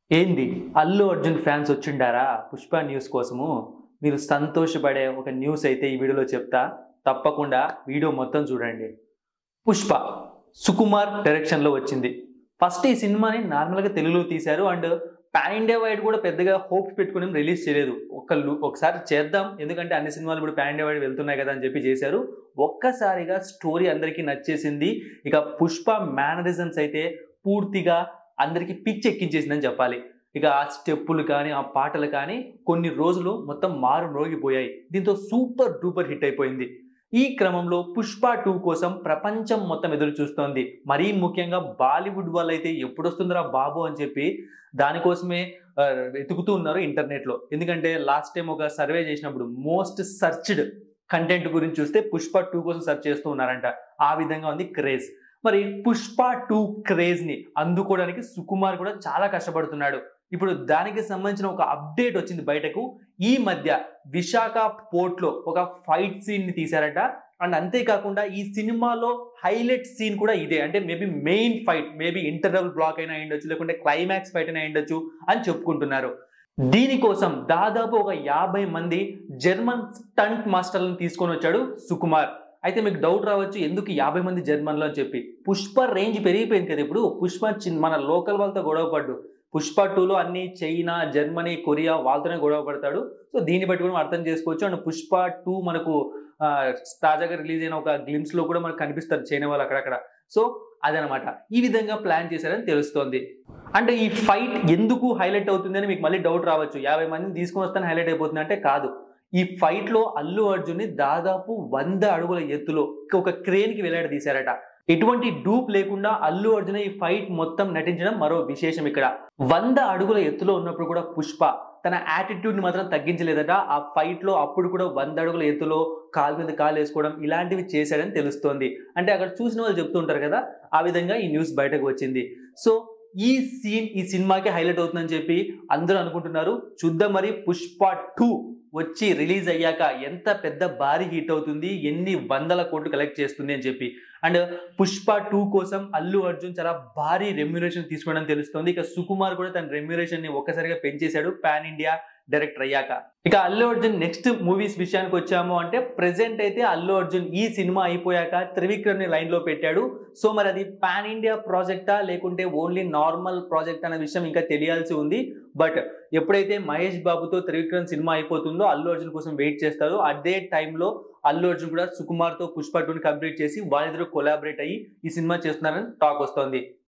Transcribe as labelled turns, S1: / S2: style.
S1: ఏంది అల్లు అర్జున్ ఫ్యాన్స్ వచ్చిండారా పుష్ప న్యూస్ కోసము మీరు సంతోషపడే ఒక న్యూస్ అయితే ఈ వీడియోలో చెప్తా తప్పకుండా వీడియో మొత్తం చూడండి పుష్ప సుకుమార్ డైరెక్షన్లో వచ్చింది ఫస్ట్ ఈ సినిమాని నార్మల్గా తెలుగులో తీశారు అండ్ పాన్ ఇండియా వైడ్ కూడా పెద్దగా హోప్స్ పెట్టుకుని రిలీజ్ చేయలేదు ఒక ఒకసారి చేద్దాం ఎందుకంటే అన్ని సినిమాలు ఇప్పుడు పాన్ ఇండియా వైడ్ వెళ్తున్నాయి కదా అని చెప్పి చేశారు ఒక్కసారిగా స్టోరీ అందరికీ నచ్చేసింది ఇక పుష్ప మేనరిజమ్స్ అయితే పూర్తిగా అందరికీ పిచ్చి ఎక్కించేసిందని చెప్పాలి ఇక ఆ స్టెప్పులు కానీ ఆ పాటలు కానీ కొన్ని రోజులు మొత్తం మారు మ్రోగిపోయాయి దీంతో సూపర్ డూపర్ హిట్ అయిపోయింది ఈ క్రమంలో పుష్ప టూ కోసం ప్రపంచం మొత్తం ఎదురు చూస్తోంది మరీ ముఖ్యంగా బాలీవుడ్ వాళ్ళు అయితే ఎప్పుడు వస్తుందిరా బాబు అని చెప్పి దానికోసమే ఆ, వెతుకుతూ ఉన్నారు ఇంటర్నెట్లో ఎందుకంటే లాస్ట్ టైం ఒక సర్వే చేసినప్పుడు మోస్ట్ సర్చ్డ్ కంటెంట్ గురించి చూస్తే పుష్ప టూ కోసం సెర్చ్ చేస్తూ ఉన్నారంట ఆ విధంగా ఉంది క్రేజ్ మరి పుష్ప టూ క్రేజ్ ని అందుకోవడానికి సుకుమార్ కూడా చాలా కష్టపడుతున్నాడు ఇప్పుడు దానికి సంబంధించిన ఒక అప్డేట్ వచ్చింది బయటకు ఈ మధ్య విశాఖ పోర్ట్ లో ఒక ఫైట్ సీన్ ని తీశారట అండ్ అంతేకాకుండా ఈ సినిమాలో హైలైట్ సీన్ కూడా ఇదే అంటే maybe main fight maybe interval block అయినా అయ్యుండొచ్చు లేకుంటే క్లైమాక్స్ ఫైట్ అయినా అయ్యుండొచ్చు అని చెప్పుకుంటున్నారు దీనికోసం దాదాపు ఒక యాభై మంది జర్మన్ స్టంట్ మాస్టర్లను తీసుకొని వచ్చాడు సుకుమార్ అయితే మీకు డౌట్ రావచ్చు ఎందుకు యాభై మంది జర్మన్లో అని చెప్పి పుష్ప రేంజ్ పెరిగిపోయింది కదా ఇప్పుడు పుష్ప చిన్ మన లోకల్ వాళ్ళతో గొడవ పడ్డు పుష్ప టూలో అన్ని చైనా జర్మనీ కొరియా వాళ్ళతోనే గొడవ పడతాడు సో దీన్ని బట్టి కూడా మనం అర్థం చేసుకోవచ్చు అండ్ పుష్ప టూ మనకు ఆ, తాజాగా రిలీజ్ అయిన ఒక గ్లిమ్స్ లో కూడా మనకు కనిపిస్తారు చైనా వాళ్ళు అక్కడక్కడ సో అదనమాట ఈ విధంగా ప్లాన్ చేశారని తెలుస్తోంది అంటే ఈ ఫైట్ ఎందుకు హైలైట్ అవుతుందని మీకు మళ్ళీ డౌట్ రావచ్చు యాభై మందిని తీసుకొని వస్తాను హైలైట్ అయిపోతుంది అంటే కాదు ఈ ఫైట్ లో అల్లు అర్జున్ ని దాదాపు వంద అడుగుల ఎత్తులో ఒక క్రేన్ కి వేలాడ తీశారట ఎటువంటి డూప్ లేకుండా అల్లు అర్జున్ ఈ ఫైట్ మొత్తం నటించడం మరో విశేషం ఇక్కడ వంద అడుగుల ఎత్తులో ఉన్నప్పుడు కూడా పుష్ప తన యాటిట్యూడ్ ని మాత్రం తగ్గించలేదట ఆ ఫైట్ లో అప్పుడు కూడా వంద అడుగుల ఎత్తులో కాలు మీద కాలు వేసుకోవడం ఇలాంటివి చేశాడని తెలుస్తోంది అంటే అక్కడ చూసిన వాళ్ళు చెప్తూ ఉంటారు కదా ఆ విధంగా ఈ న్యూస్ బయటకు వచ్చింది సో ఈ సీన్ ఈ సినిమాకి హైలైట్ అవుతుందని చెప్పి అందరూ అనుకుంటున్నారు చూద్దాం మరి పుష్ప టూ వచ్చి రిలీజ్ అయ్యాక ఎంత పెద్ద భారీ హిట్ అవుతుంది ఎన్ని వందల కోట్లు కలెక్ట్ చేస్తుంది అని చెప్పి అండ్ పుష్ప టూ కోసం అల్లు అర్జున్ చాలా భారీ రెమ్యునేషన్ తీసుకోవడం తెలుస్తుంది ఇక సుకుమార్ కూడా తన రెమ్యునేషన్ ని ఒక్కసారిగా పెంచేశాడు పాన్ ఇండియా డైరెక్టర్ అయ్యాక ఇక అల్లు అర్జున్ నెక్స్ట్ మూవీస్ విషయానికి వచ్చాము అంటే ప్రెసెంట్ అయితే అల్లు అర్జున్ ఈ సినిమా అయిపోయాక త్రివిక్రమ్ ని లైన్ లో పెట్టాడు సో మరి అది పాన్ ఇండియా ప్రాజెక్టా లేకుంటే ఓన్లీ నార్మల్ ప్రాజెక్ట్ అనే విషయం ఇంకా తెలియాల్సి ఉంది బట్ ఎప్పుడైతే మహేష్ బాబుతో త్రివిక్రమ్ సినిమా అయిపోతుందో అల్లు అర్జున్ కోసం వెయిట్ చేస్తారు అదే టైంలో అల్లు అర్జున్ కూడా సుకుమార్ తో పుష్ప టూని కంప్లీట్ చేసి వాళ్ళిద్దరూ కొలాబరేట్ అయ్యి ఈ సినిమా చేస్తున్నారని టాక్ వస్తోంది